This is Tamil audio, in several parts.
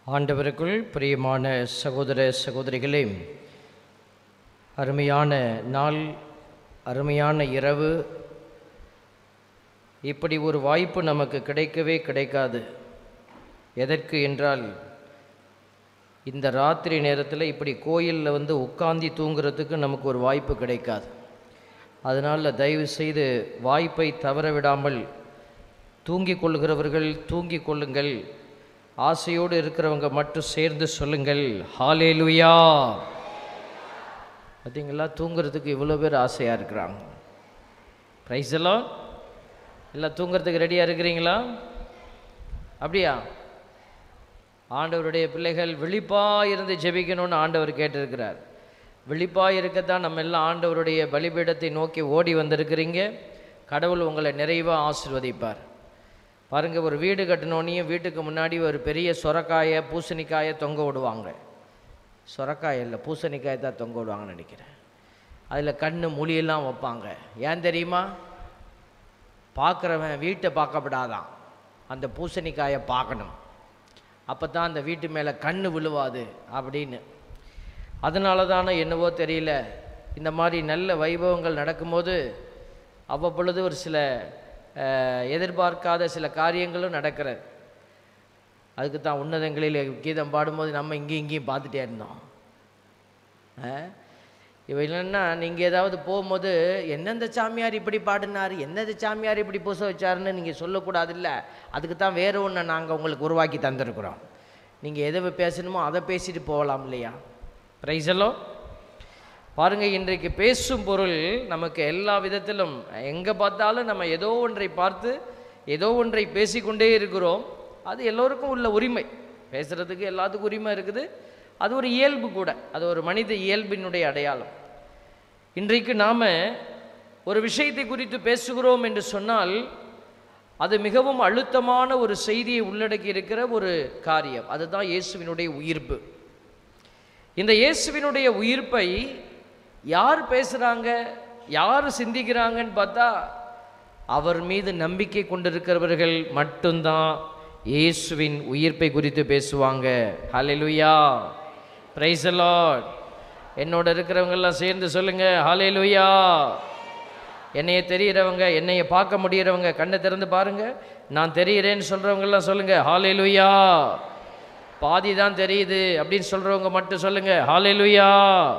ஆண்டவருக்குள் பிரியமான சகோதர சகோதரிகளே அருமையான நாள் அருமையான இரவு இப்படி ஒரு வாய்ப்பு நமக்கு கிடைக்கவே கிடைக்காது எதற்கு என்றால் இந்த ராத்திரி நேரத்தில் இப்படி கோயிலில் வந்து உட்காந்தி தூங்குறதுக்கு நமக்கு ஒரு வாய்ப்பு கிடைக்காது அதனால் தயவு செய்து வாய்ப்பை தவற விடாமல் தூங்கிக் கொள்கிறவர்கள் தூங்கிக் கொள்ளுங்கள் ஆசையோடு இருக்கிறவங்க மட்டும் சேர்ந்து சொல்லுங்கள் ஹாலேலுயா பார்த்தீங்களா தூங்குறதுக்கு இவ்வளோ பேர் ஆசையாக இருக்கிறாங்க ப்ரைஸ் எல்லாம் எல்லாம் தூங்குறதுக்கு ரெடியாக இருக்கிறீங்களா அப்படியா ஆண்டவருடைய பிள்ளைகள் விழிப்பாக இருந்து ஜெபிக்கணும்னு ஆண்டவர் கேட்டிருக்கிறார் விழிப்பாக இருக்கத்தான் நம்ம எல்லாம் ஆண்டவருடைய பலிபீடத்தை நோக்கி ஓடி வந்திருக்கிறீங்க கடவுள் உங்களை நிறைவாக ஆசிர்வதிப்பார் பாருங்கள் ஒரு வீடு கட்டினோன்னையும் வீட்டுக்கு முன்னாடி ஒரு பெரிய சொரக்காயை பூசணிக்காயை தொங்க விடுவாங்க சொரக்காய் இல்லை பூசணிக்காயை தான் தொங்க விடுவாங்கன்னு நினைக்கிறேன் அதில் கண் மொழியெல்லாம் வைப்பாங்க ஏன் தெரியுமா பார்க்குறவன் வீட்டை பார்க்கப்படாதான் அந்த பூசணிக்காயை பார்க்கணும் அப்போ தான் அந்த வீட்டு மேலே கண் விழுவாது அப்படின்னு அதனால தானே என்னவோ தெரியல இந்த மாதிரி நல்ல வைபவங்கள் நடக்கும்போது அவ்வப்பொழுது ஒரு சில அஹ், எதிர்பார்க்காத சில காரியங்களும் நடக்கிறது அதுக்கு தான் உன்னதங்களில் கீதம் பாடும்போது நம்ம இங்கேயும் இங்கேயும் பார்த்துட்டே இருந்தோம் அஹ், இவ இல்லைன்னா நீங்கள் ஏதாவது போகும்போது எந்தெந்த சாமியார் இப்படி பாடினார் எந்தெந்த சாமியார் இப்படி பூச வச்சாருன்னு நீங்கள் சொல்லக்கூடாதுல்ல அதுக்கு தான் வேறு ஒன்று நாங்கள் உங்களுக்கு உருவாக்கி தந்திருக்கிறோம் நீங்கள் எதை பேசணுமோ அதை பேசிட்டு போகலாம் இல்லையா ப்ரைஸலோ பாருங்கள் இன்றைக்கு பேசும் பொருள் நமக்கு எல்லா விதத்திலும் எங்கே பார்த்தாலும் நம்ம ஏதோ ஒன்றை பார்த்து ஏதோ ஒன்றை பேசிக்கொண்டே இருக்கிறோம் அது எல்லோருக்கும் உள்ள உரிமை பேசுகிறதுக்கு எல்லாத்துக்கும் உரிமை இருக்குது அது ஒரு இயல்பு கூட அது ஒரு மனித இயல்பினுடைய அடையாளம் இன்றைக்கு நாம் ஒரு விஷயத்தை குறித்து பேசுகிறோம் என்று சொன்னால் அது மிகவும் அழுத்தமான ஒரு செய்தியை உள்ளடக்கி இருக்கிற ஒரு காரியம் அதுதான் இயேசுவினுடைய உயிர்ப்பு இந்த இயேசுவினுடைய உயிர்ப்பை யார் பேசுகிறாங்க யார் சிந்திக்கிறாங்கன்னு பார்த்தா அவர் மீது நம்பிக்கை கொண்டிருக்கிறவர்கள் மட்டும்தான் இயேசுவின் உயிர்ப்பை குறித்து பேசுவாங்க ஹalleluya praise the lord என்னோட இருக்கிறவங்க எல்லாம் சேர்ந்து சொல்லுங்க ஹalleluya என்னைய தெரிகிறவங்க என்னைய பார்க்க முடிகிறவங்க கண்ணை திறந்து பாருங்க நான் தெரிகிறேன்னு சொல்கிறவங்க எல்லாம் சொல்லுங்க ஹalleluya பாதி தான் தெரியுது அப்படின்னு சொல்கிறவங்க மட்டும் சொல்லுங்க ஹalleluya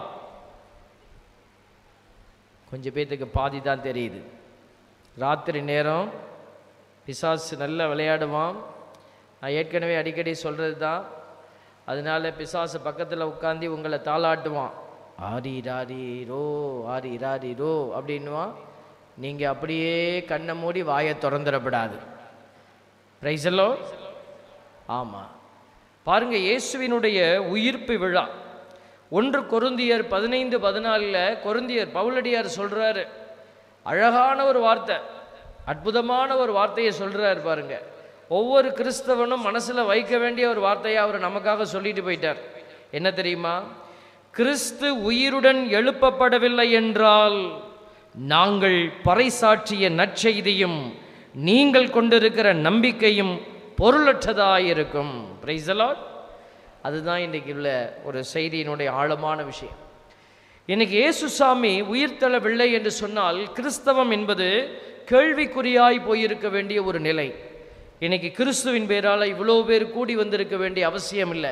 கொஞ்சம் பேத்துக்கு பாதி தான் தெரியுது ராத்திரி நேரம் பிசாசு நல்லா விளையாடுவான் நான் ஏற்கனவே அடிக்கடி சொல்கிறது தான் அதனால பிசாசு பக்கத்தில் உட்காந்து உங்களை தாளாட்டுவான் ஆரி ராரி ரோ ஆரி ராரி ரோ அப்படின்னுவான் நீங்கள் அப்படியே கண்ணை மூடி வாயை திறந்துடப்படாது ப்ரைஸலோ ஆமாம் பாருங்க இயேசுவினுடைய உயிர்ப்பு விழா ஒன்று கொருந்தியர் பதினைந்து பதினாலில் கொருந்தியர் பவுலடியார் சொல்கிறாரு அழகான ஒரு வார்த்தை அற்புதமான ஒரு வார்த்தையை சொல்கிறார் பாருங்க ஒவ்வொரு கிறிஸ்தவனும் மனசில் வைக்க வேண்டிய ஒரு வார்த்தையை அவர் நமக்காக சொல்லிட்டு போயிட்டார் என்ன தெரியுமா கிறிஸ்து உயிருடன் எழுப்பப்படவில்லை என்றால் நாங்கள் பறைசாற்றிய நற்செய்தியும் நீங்கள் கொண்டிருக்கிற நம்பிக்கையும் பொருளற்றதாயிருக்கும் பிரைசலாட் அதுதான் இன்றைக்கு உள்ள ஒரு செய்தியினுடைய ஆழமான விஷயம் இன்னைக்கு இயேசுசாமி உயிர்த்தெழவில்லை என்று சொன்னால் கிறிஸ்தவம் என்பது கேள்விக்குறியாய் போயிருக்க வேண்டிய ஒரு நிலை இன்னைக்கு கிறிஸ்துவின் பேரால் இவ்வளோ பேர் கூடி வந்திருக்க வேண்டிய அவசியம் இல்லை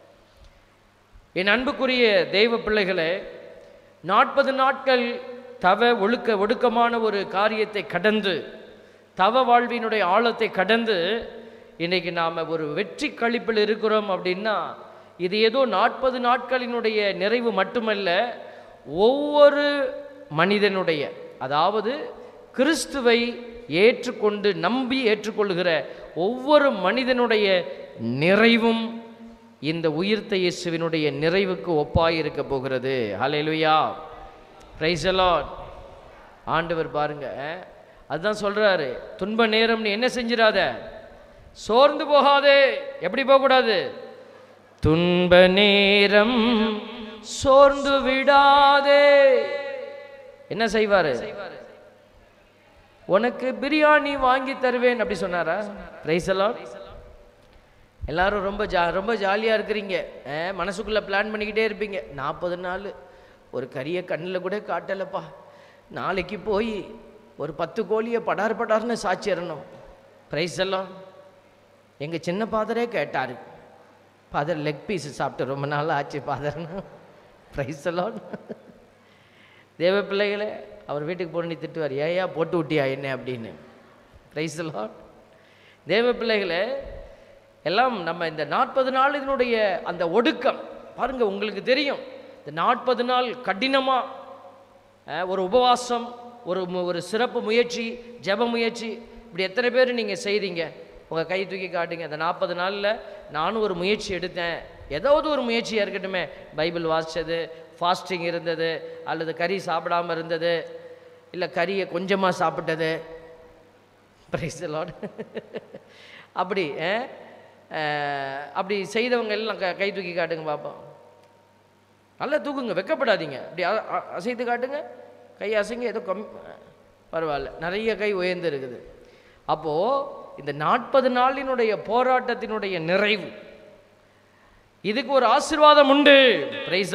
என் அன்புக்குரிய தெய்வ பிள்ளைகளே நாற்பது நாட்கள் தவ ஒழுக்க ஒடுக்கமான ஒரு காரியத்தை கடந்து தவ வாழ்வினுடைய ஆழத்தை கடந்து இன்றைக்கி நாம் ஒரு வெற்றி கழிப்பில் இருக்கிறோம் அப்படின்னா இது ஏதோ நாற்பது நாட்களினுடைய நிறைவு மட்டுமல்ல ஒவ்வொரு மனிதனுடைய அதாவது கிறிஸ்துவை ஏற்றுக்கொண்டு நம்பி ஏற்றுக்கொள்கிற ஒவ்வொரு மனிதனுடைய நிறைவும் இந்த உயிர்த்த இயேசுவினுடைய நிறைவுக்கு ஒப்பாய் இருக்க போகிறது ஹalleluya praise the lord ஆண்டவர் பாருங்க அதுதான் சொல்றாரு துன்ப நேரம் நீ என்ன செஞ்சிடாத சோர்ந்து போகாதே எப்படி போகக்கூடாது துன்ப நேரம் சோர்ந்து விடாதே என்ன செய்வாரு உனக்கு பிரியாணி வாங்கி தருவேன் அப்படி சொன்னாரா பிரைஸ் எல்லாம் எல்லாரும் ரொம்ப ஜா ரொம்ப ஜாலியாக இருக்கிறீங்க அஹ், மனசுக்குள்ளே பிளான் பண்ணிக்கிட்டே இருப்பீங்க நாற்பது நாள் ஒரு கறியை கண்ணில் கூட காட்டலப்பா நாளைக்கு போய் ஒரு பத்து கோழியை படார் படார்னு சாச்சிடணும் ப்ரைஸ் எல்லாம் எங்கள் சின்ன பாதரே கேட்டார் ஃபாதர் லெக் பீஸ் சாப்பிட்டு ரொம்ப நாள் ஆச்சு ஃபாதர்னு ப்ரைஸ் எல்லாம் தேவ பிள்ளைகளே அவர் வீட்டுக்கு போன நீ திட்டுவார் ஏயா போட்டு விட்டியா என்ன அப்படின்னு ப்ரைஸ் எல்லாம் தேவ பிள்ளைகளே எல்லாம் நம்ம இந்த நாற்பது நாள் இதனுடைய அந்த ஒடுக்கம் பாருங்க உங்களுக்கு தெரியும் இந்த நாற்பது நாள் கடினமாக ஒரு உபவாசம் ஒரு மு- ஒரு சிறப்பு முயற்சி ஜெப முயற்சி இப்படி எத்தனை பேர் நீங்கள் செய்றீங்க உங்கள் கை தூக்கி காட்டுங்க அந்த நாற்பது நாளில் நானும் ஒரு முயற்சி எடுத்தேன் ஏதாவது ஒரு முயற்சியாக இருக்கட்டுமே பைபிள் வாசித்தது ஃபாஸ்டிங் இருந்தது அல்லது கறி சாப்பிடாம இருந்தது இல்லை கறியை கொஞ்சமாக சாப்பிட்டது பிரைஸ் லார்ட் அப்படி அஹ், அஹ், அப்படி செய்தவங்க எல்லாம் க- கை தூக்கி காட்டுங்க பார்ப்போம் நல்லா தூக்குங்க வெக்கப்படாதீங்க அப்படி அ- அ- அசைத்து காட்டுங்க கை அசைங்க ஏதோ கம் பரவாயில்ல நிறைய கை உயர்ந்து இருக்குது அப்போது இந்த நாற்பது நாளினுடைய போராட்டத்தினுடைய நிறைவு இதுக்கு ஒரு ஆசீர்வாதம் உண்டு பிரைஸ்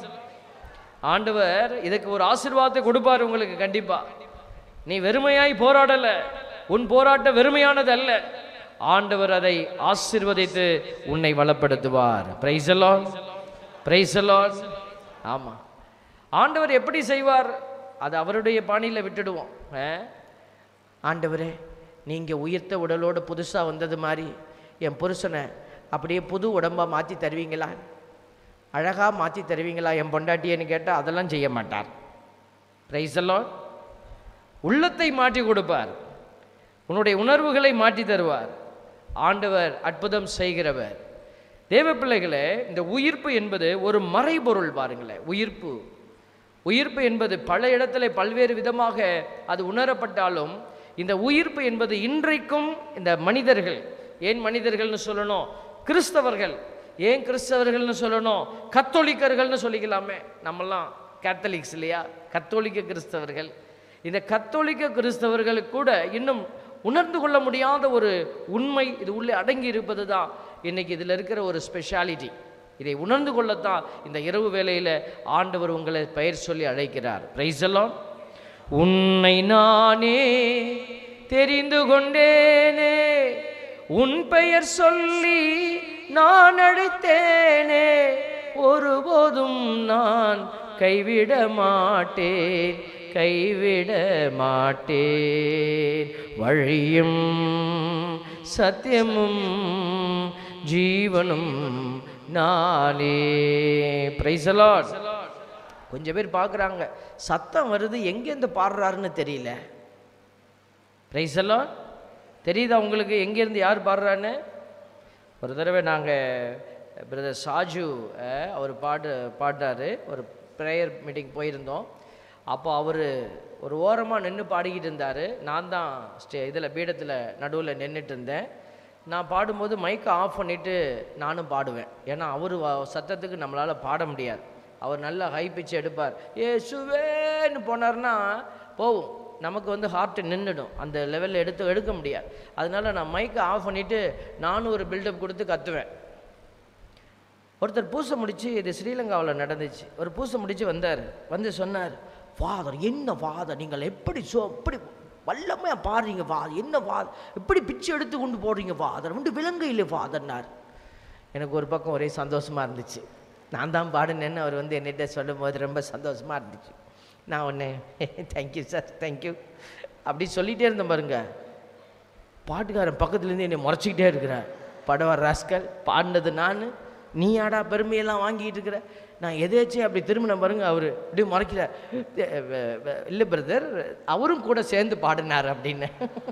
ஆண்டவர் இதுக்கு ஒரு ஆசீர்வாதத்தை கொடுப்பார் உங்களுக்கு கண்டிப்பா நீ வெறுமையாய் போராடல உன் போராட்டம் வெறுமையானது அல்ல ஆண்டவர் அதை ஆசீர்வதித்து உன்னை வளப்படுத்துவார் பிரைஸ் எல்லாம் பிரைஸ் எல்லாம் ஆமாம் ஆண்டவர் எப்படி செய்வார் அது அவருடைய பாணியில் விட்டுடுவோம் ஆ? ஆண்டவரே நீங்கள் உயிர்த்த உடலோடு புதுசாக வந்தது மாதிரி என் புருஷனை அப்படியே புது உடம்பாக மாற்றி தருவீங்களா அழகாக மாற்றி தருவீங்களா என் பொண்டாட்டியன்னு கேட்டால் அதெல்லாம் செய்ய மாட்டார் பிரைஸ் எல்லாம் உள்ளத்தை மாற்றி கொடுப்பார் உன்னுடைய உணர்வுகளை மாற்றி தருவார் ஆண்டவர் அற்புதம் செய்கிறவர் தேவ பிள்ளைகளே இந்த உயிர்ப்பு என்பது ஒரு மறைபொருள் பாருங்களேன் உயிர்ப்பு உயிர்ப்பு என்பது பல இடத்துல பல்வேறு விதமாக அது உணரப்பட்டாலும் இந்த உயிர்ப்பு என்பது இன்றைக்கும் இந்த மனிதர்கள் ஏன் மனிதர்கள்னு சொல்லணும் கிறிஸ்தவர்கள் ஏன் கிறிஸ்தவர்கள்னு சொல்லணும் கத்தோலிக்கர்கள்னு சொல்லிக்கலாமே நம்மெல்லாம் கேத்தலிக்ஸ் இல்லையா கத்தோலிக்க கிறிஸ்தவர்கள் இந்த கத்தோலிக்க கிறிஸ்தவர்களுக்கு கூட இன்னும் உணர்ந்து கொள்ள முடியாத ஒரு உண்மை இது உள்ளே அடங்கி இருப்பது தான் இன்னைக்கு இதில் இருக்கிற ஒரு ஸ்பெஷாலிட்டி இதை உணர்ந்து கொள்ளத்தான் இந்த இரவு வேளையில் ஆண்டவர் உங்களை பெயர் சொல்லி அழைக்கிறார் பிரைஸ் எல்லாம் உன்னை நானே தெரிந்து கொண்டேனே உன் பெயர் சொல்லி நான் அழைத்தேனே ஒருபோதும் நான் கைவிட மாட்டேன் கைவிட மாட்டேன் வழியும் சத்தியமும் ஜீவனும் நானே பிரைசலாட் கொஞ்சம் பேர் பார்க்குறாங்க சத்தம் வருது எங்கேருந்து பாடுறாருன்னு தெரியல பிரைசலாட் தெரியுதா உங்களுக்கு எங்கேருந்து யார் பாடுறான்னு ஒரு தடவை நாங்கள் பிரதர் சாஜு அஹ், அவர் பாடு பாடுறாரு ஒரு ப்ரேயர் மீட்டிங் போயிருந்தோம் அப்போ அவர் ஒரு ஓரமாக நின்று பாடிக்கிட்டு இருந்தார் நான் தான் ஸ்டே இதில் பீடத்தில் நடுவில் நின்றுட்டு இருந்தேன் நான் பாடும்போது மைக்கை ஆஃப் பண்ணிவிட்டு நானும் பாடுவேன் ஏன்னா அவர் சத்தத்துக்கு நம்மளால் பாட முடியாது அவர் நல்லா ஹை பிச் எடுப்பார் ஏ சுவேன்னு போனார்னா போகும் நமக்கு வந்து ஹார்ட்டு நின்றுடும் அந்த லெவலில் எடுத்து எடுக்க முடியாது அதனால நான் மைக்கை ஆஃப் பண்ணிவிட்டு நானும் ஒரு பில்டப் கொடுத்து கத்துவேன் ஒருத்தர் பூசை முடிச்சு இது ஸ்ரீலங்காவில் நடந்துச்சு ஒரு பூசை முடிச்சு வந்தார் வந்து சொன்னார் ஃபாதர் என்ன ஃபாதர் நீங்கள் எப்படி சோ எப்படி வல்லமையாக பாடுறீங்க ஃபாதர் என்ன ஃபாதர் எப்படி பிச்சை எடுத்து கொண்டு போடுறீங்க ஃபாதர் வந்து விலங்கு இல்லை ஃபாதர்னார் எனக்கு ஒரு பக்கம் ஒரே சந்தோஷமாக இருந்துச்சு நான் தான் பாடினேன்னு அவர் வந்து என்னிட்ட சொல்லும்போது ரொம்ப சந்தோஷமாக இருந்துச்சு நான் ஒன்று தேங்க்யூ சார் தேங்க்யூ அப்படி சொல்லிகிட்டே இருந்தேன் பாருங்க பாட்டுக்காரன் பக்கத்துலேருந்து என்னை முறைச்சிக்கிட்டே இருக்கிறேன் படவர் ராஸ்கல் பாடினது நான் நீ ஆடா பெருமையெல்லாம் வாங்கிட்டு இருக்கிற நான் எதேச்சும் அப்படி திரும்பின பாருங்க அவர் இப்படி முறைக்கிறார் இல்லை பிரதர் அவரும் கூட சேர்ந்து பாடினார் அப்படின்னு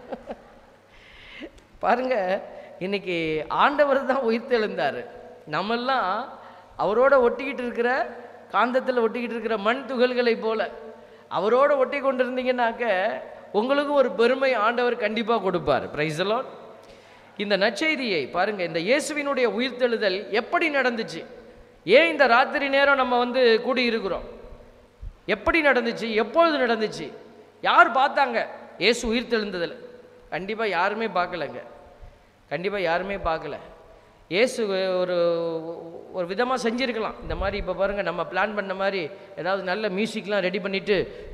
பாருங்க இன்னைக்கு ஆண்டவர் தான் உயிர்த்தெழுந்தார் நம்மெல்லாம் அவரோட ஒட்டிக்கிட்டு இருக்கிற காந்தத்தில் ஒட்டிக்கிட்டு இருக்கிற மண் துகள்களை போல அவரோட ஒட்டி கொண்டு இருந்தீங்கன்னாக்க உங்களுக்கும் ஒரு பெருமை ஆண்டவர் கண்டிப்பாக கொடுப்பார் பிரைசலோன் இந்த நற்செய்தியை பாருங்க இந்த இயேசுவினுடைய உயிர்த்தெழுதல் எப்படி நடந்துச்சு ஏன் இந்த ராத்திரி நேரம் நம்ம வந்து கூடி இருக்கிறோம் எப்படி நடந்துச்சு எப்பொழுது நடந்துச்சு யார் பார்த்தாங்க இயேசு உயிர்த்தெழுந்ததில் கண்டிப்பாக யாருமே பார்க்கலங்க கண்டிப்பாக யாருமே பார்க்கல இயேசு ஒரு ஒரு விதமாக செஞ்சுருக்கலாம் இந்த மாதிரி இப்போ பாருங்கள் நம்ம பிளான் பண்ண மாதிரி ஏதாவது நல்ல மியூசிக்லாம் ரெடி பண்ணிவிட்டு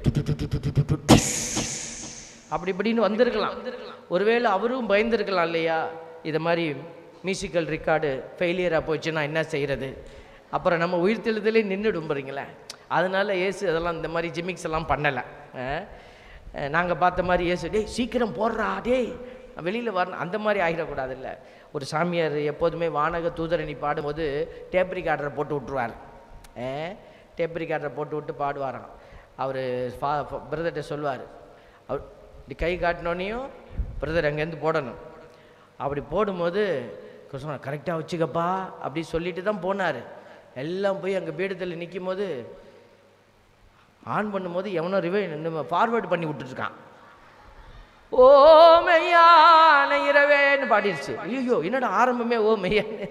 அப்படி இப்படின்னு வந்திருக்கலாம் ஒருவேளை அவரும் பயந்துருக்கலாம் இல்லையா இதை மாதிரி மியூசிக்கல் ரெக்கார்டு ஃபெயிலியராக போச்சுன்னா என்ன செய்கிறது அப்புறம் நம்ம உயிர்த்தெழுதலே நின்றுடும் பாருங்களேன் அதனால இயேசு அதெல்லாம் இந்த மாதிரி ஜிமிக்ஸ் எல்லாம் பண்ணலை நாங்கள் பார்த்த மாதிரி இயேசு டேய் சீக்கிரம் போடுறா டேய் வெளியில் வரணும் அந்த மாதிரி ஆகிடக்கூடாதுல்ல ஒரு சாமியார் எப்போதுமே வானக தூதரணி பாடும்போது டேப் ரிகார்டரை போட்டு விட்ருவார் டேப் ரிகார்டரை போட்டு விட்டு பாடுவாராம் அவர் ஃபா பிரதர்கிட்ட சொல்லுவார் அவர் இப்படி கை காட்டினோன்னையும் பிரதர் அங்கேருந்து போடணும் அப்படி போடும்போது சொன்ன கரெக்டாக வச்சுக்கப்பா அப்படி சொல்லிட்டு தான் போனார் எல்லாம் போய் அங்கே பீடத்தில் நிற்கும் போது ஆன் பண்ணும்போது எவனோ ரிவை ஃபார்வேர்டு பண்ணி விட்டுருக்கான் ஓ மெய்யான இரவேன்னு பாடிடுச்சு ஐயோ என்னடா ஆரம்பமே ஓ மெய்யான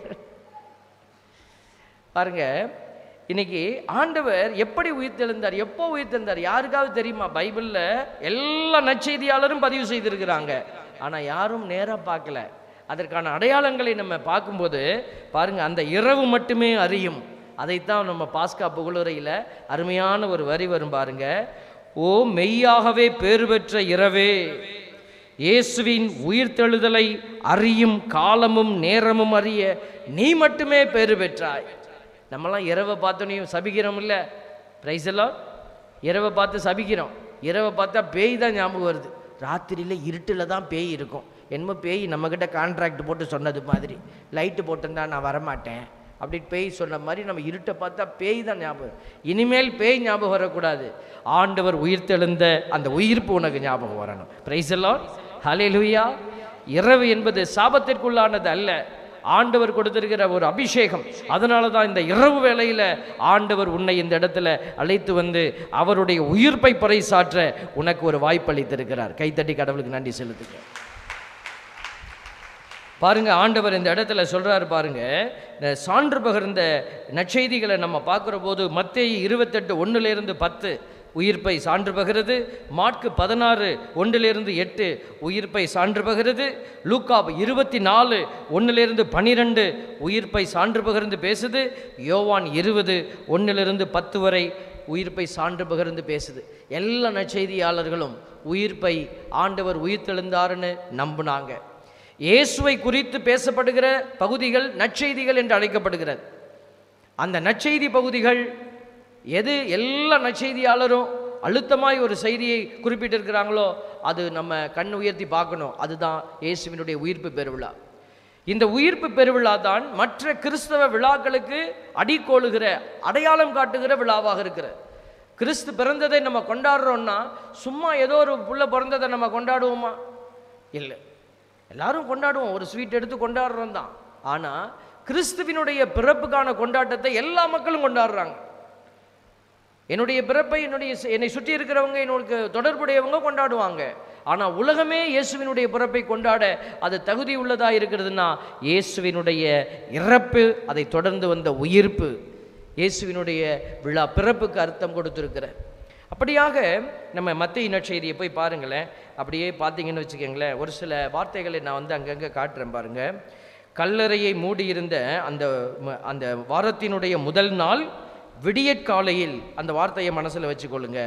பாருங்க இன்னைக்கு ஆண்டவர் எப்படி உயிர்த்தெழுந்தார் எப்போ உயிர்த்தெழுந்தார் யாருக்காவது தெரியுமா பைபிளில் எல்லா நற்செய்தியாளரும் பதிவு செய்திருக்கிறாங்க ஆனால் யாரும் நேராக பார்க்கல அதற்கான அடையாளங்களை நம்ம பார்க்கும்போது பாருங்க அந்த இரவு மட்டுமே அறியும் அதைத்தான் நம்ம பாஸ்கா புகழுரையில் அருமையான ஒரு வரி வரும் பாருங்க ஓ மெய்யாகவே பேறு பெற்ற இரவே இயேசுவின் உயிர்த்தெழுதலை அறியும் காலமும் நேரமும் அறிய நீ மட்டுமே பேறு பெற்றாய் நம்மலாம் இரவை பார்த்தோனையும் சபிக்கிறோம் இல்லை பிரைஸ் எல்லாம் இரவை பார்த்து சபிக்கிறோம் இரவை பார்த்தா பேய் தான் ஞாபகம் வருது ராத்திரியில் இருட்டில் தான் பேய் இருக்கும் என்னமோ பேய் நம்மக்கிட்ட கான்ட்ராக்ட் போட்டு சொன்னது மாதிரி லைட்டு போட்டிருந்தா நான் வரமாட்டேன் அப்படி பேய் சொன்ன மாதிரி நம்ம இருட்டை பார்த்தா பேய் தான் ஞாபகம் இனிமேல் பேய் ஞாபகம் வரக்கூடாது ஆண்டவர் உயிர்த்தெழுந்த அந்த உயிர்ப்பு உனக்கு ஞாபகம் வரணும் பிரைஸ் எல்லாம் ஹலே லூயா இரவு என்பது சாபத்திற்குள்ளானது அல்ல ஆண்டவர் கொடுத்திருக்கிற ஒரு அபிஷேகம் அதனால தான் இந்த இரவு வேளையில் ஆண்டவர் உன்னை இந்த இடத்துல அழைத்து வந்து அவருடைய உயிர்ப்பை பறைசாற்ற உனக்கு ஒரு வாய்ப்பு அளித்திருக்கிறார் கைத்தட்டி கடவுளுக்கு நன்றி செலுத்துங்க பாருங்க ஆண்டவர் இந்த இடத்துல சொல்றாரு பாருங்க இந்த சான்று பகிர்ந்த நற்செய்திகளை நம்ம பார்க்குற போது மத்தேயு இருபத்தெட்டு ஒன்றிலிருந்து பத்து உயிர்ப்பை சான்று பகிறது மாட்கு பதினாறு ஒன்றிலிருந்து எட்டு உயிர்ப்பை சான்று பகிறது லூக்கா இருபத்தி நாலு ஒன்றிலிருந்து பனிரெண்டு உயிர்ப்பை சான்று பகிர்ந்து பேசுது யோவான் இருபது ஒன்றிலிருந்து பத்து வரை உயிர்ப்பை சான்று பகிர்ந்து பேசுது எல்லா நற்செய்தியாளர்களும் உயிர்ப்பை ஆண்டவர் உயிர்த்தெழுந்தாருன்னு நம்பினாங்க இயேசுவை குறித்து பேசப்படுகிற பகுதிகள் நற்செய்திகள் என்று அழைக்கப்படுகிறது அந்த நற்செய்தி பகுதிகள் எது எல்லா நற்செய்தியாளரும் அழுத்தமாய் ஒரு செய்தியை குறிப்பிட்டிருக்கிறாங்களோ அது நம்ம கண் உயர்த்தி பார்க்கணும் அதுதான் இயேசுவினுடைய உயிர்ப்பு பெருவிழா இந்த உயிர்ப்பு பெருவிழா தான் மற்ற கிறிஸ்தவ விழாக்களுக்கு அடிக்கோளுகிற அடையாளம் காட்டுகிற விழாவாக இருக்கிறது கிறிஸ்து பிறந்ததை நம்ம கொண்டாடுறோம்னா சும்மா ஏதோ ஒரு புள்ள பிறந்ததை நம்ம கொண்டாடுவோமா இல்லை எல்லாரும் கொண்டாடுவோம் ஒரு ஸ்வீட் எடுத்து கொண்டாடுறோம் தான் ஆனால் கிறிஸ்துவினுடைய பிறப்புக்கான கொண்டாட்டத்தை எல்லா மக்களும் கொண்டாடுறாங்க என்னுடைய பிறப்பை என்னுடைய என்னை சுற்றி இருக்கிறவங்க என்னோட தொடர்புடையவங்க கொண்டாடுவாங்க ஆனால் உலகமே இயேசுவினுடைய பிறப்பை கொண்டாட அது தகுதி உள்ளதாக இருக்கிறதுனா இயேசுவினுடைய இறப்பு அதை தொடர்ந்து வந்த உயிர்ப்பு இயேசுவினுடைய விழா பிறப்புக்கு அர்த்தம் கொடுத்துருக்கிற அப்படியாக நம்ம மத்திய நற்செய்தியை போய் பாருங்களேன் அப்படியே பார்த்தீங்கன்னு வச்சுக்கோங்களேன் ஒரு சில வார்த்தைகளை நான் வந்து அங்கங்கே காட்டுறேன் பாருங்கள் கல்லறையை மூடியிருந்த அந்த ம- அந்த வாரத்தினுடைய முதல் நாள் விடியற்காலையில் அந்த வார்த்தையை மனசில் வச்சுக்கொள்ளுங்க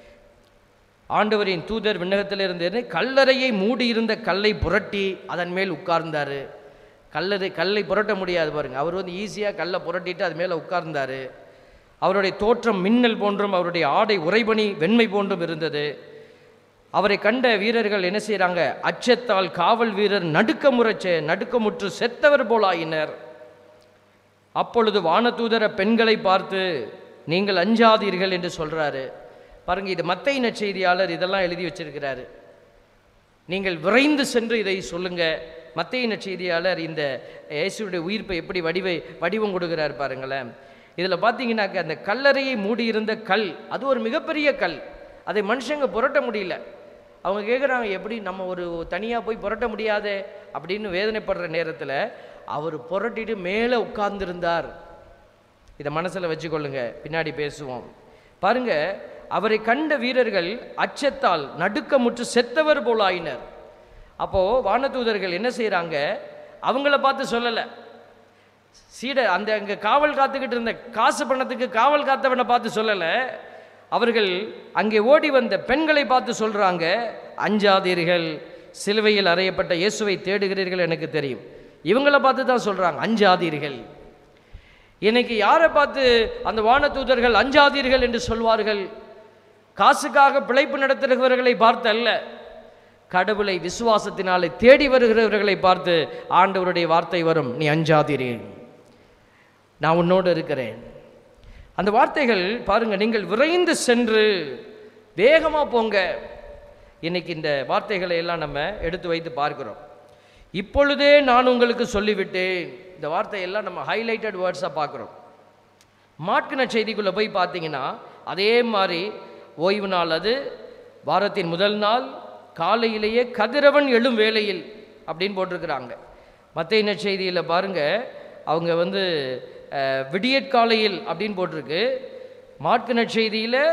ஆண்டவரின் தூதர் விண்ணகத்திலிருந்து கல்லறையை மூடியிருந்த கல்லை புரட்டி அதன் மேல் உட்கார்ந்தாரு கல்லறை கல்லை புரட்ட முடியாது பாருங்க அவர் வந்து ஈஸியாக கல்லை புரட்டிட்டு அது மேலே உட்கார்ந்தாரு அவருடைய தோற்றம் மின்னல் போன்றும் அவருடைய ஆடை உறைபனி வெண்மை போன்றும் இருந்தது அவரை கண்ட வீரர்கள் என்ன செய்கிறாங்க அச்சத்தால் காவல் வீரர் நடுக்கமுறச்ச நடுக்கமுற்று செத்தவர் போலாயினர் அப்பொழுது வானதூதர பெண்களை பார்த்து நீங்கள் அஞ்சாதீர்கள் என்று சொல்றாரு பாருங்க இது மத்தை நற்செய்தியாளர் இதெல்லாம் எழுதி வச்சிருக்கிறாரு நீங்கள் விரைந்து சென்று இதை சொல்லுங்க மத்திய நற்செய்தியாளர் இந்த இயேசுடைய உயிர்ப்பை எப்படி வடிவை வடிவம் கொடுக்கிறார் பாருங்களேன் இதில் பார்த்தீங்கன்னாக்க அந்த கல்லறையை மூடியிருந்த கல் அது ஒரு மிகப்பெரிய கல் அதை மனுஷங்க புரட்ட முடியல அவங்க கேட்குறாங்க எப்படி நம்ம ஒரு தனியாக போய் புரட்ட முடியாதே அப்படின்னு வேதனைப்படுற நேரத்தில் அவர் புரட்டிட்டு மேலே உட்கார்ந்திருந்தார் இதை மனசில் வச்சுக்கொள்ளுங்க பின்னாடி பேசுவோம் பாருங்க அவரை கண்ட வீரர்கள் அச்சத்தால் நடுக்கமுற்று செத்தவர் போலாயினர் அப்போ வானதூதர்கள் என்ன செய்கிறாங்க அவங்கள பார்த்து சொல்லலை சீடர் அந்த அங்கே காவல் காத்துக்கிட்டு இருந்த காசு பணத்துக்கு காவல் காத்தவனை பார்த்து சொல்லலை அவர்கள் அங்கே ஓடி வந்த பெண்களை பார்த்து சொல்கிறாங்க அஞ்சாதீர்கள் சிலுவையில் அறையப்பட்ட இயேசுவை தேடுகிறீர்கள் எனக்கு தெரியும் இவங்கள பார்த்து தான் சொல்கிறாங்க அஞ்சாதீர்கள் இன்னைக்கு யாரை பார்த்து அந்த வானதூதர்கள் அஞ்சாதீர்கள் என்று சொல்வார்கள் காசுக்காக பிழைப்பு நடத்துகிறவர்களை பார்த்து அல்ல கடவுளை விசுவாசத்தினாலே தேடி வருகிறவர்களை பார்த்து ஆண்டவருடைய வார்த்தை வரும் நீ அஞ்சாதீர்கள் நான் உன்னோடு இருக்கிறேன் அந்த வார்த்தைகள் பாருங்க நீங்கள் விரைந்து சென்று வேகமாக போங்க இன்னைக்கு இந்த வார்த்தைகளை எல்லாம் நம்ம எடுத்து வைத்து பார்க்கிறோம் இப்பொழுதே நான் உங்களுக்கு சொல்லிவிட்டேன் இந்த வார்த்தையெல்லாம் நம்ம ஹைலைட்டட் வேர்ட்ஸாக பார்க்குறோம் மாட்கின செய்திக்குள்ளே போய் பார்த்தீங்கன்னா அதே மாதிரி ஓய்வு நாள் அது வாரத்தின் முதல் நாள் காலையிலேயே கதிரவன் எழும் வேளையில் அப்படின்னு போட்டிருக்கிறாங்க மற்ற நற்செய்தியில் பாருங்க அவங்க வந்து அஹ், விடியற்காலையில் அப்படின்னு போட்டிருக்கு மாட்கு நற்செய்தியில்